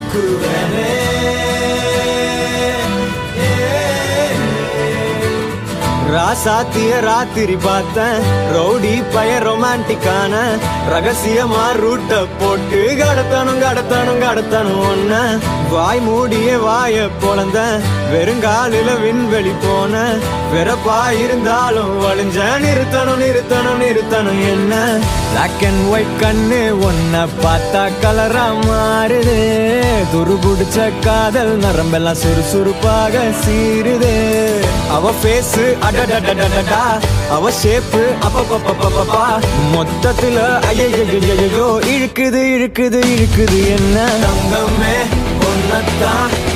தூக்குவேனே ராசாத்திய ராத்திரி பார்த்தேன் ரவுடி பய ரொமான்டிக்கான ரகசியமா ரூட்ட போட்டு கடத்தணும் கடத்தணும் கடத்தணும் ஒன்ன வாய் மூடிய வாய பொழந்த வெறுங்காலில விண்வெளி போன வெறப்பா இருந்தாலும் வழிஞ்ச நிறுத்தணும் நிறுத்தணும் நிறுத்தணும் என்ன பிளாக் அண்ட் ஒயிட் கண்ணு ஒன்ன பார்த்தா கலரா மாறுது துரு பிடிச்ச காதல் நரம்பெல்லாம் சுறுசுறுப்பாக சீருது அவ பேஸ் அடடடடடடா அவ ஷேப்பு அப்பப்பப்பப்பப்பா மொத்தத்துல ஐயோ இழுக்குது இழுக்குது இழுக்குது என்ன தங்கமே ஒன்னத்தான்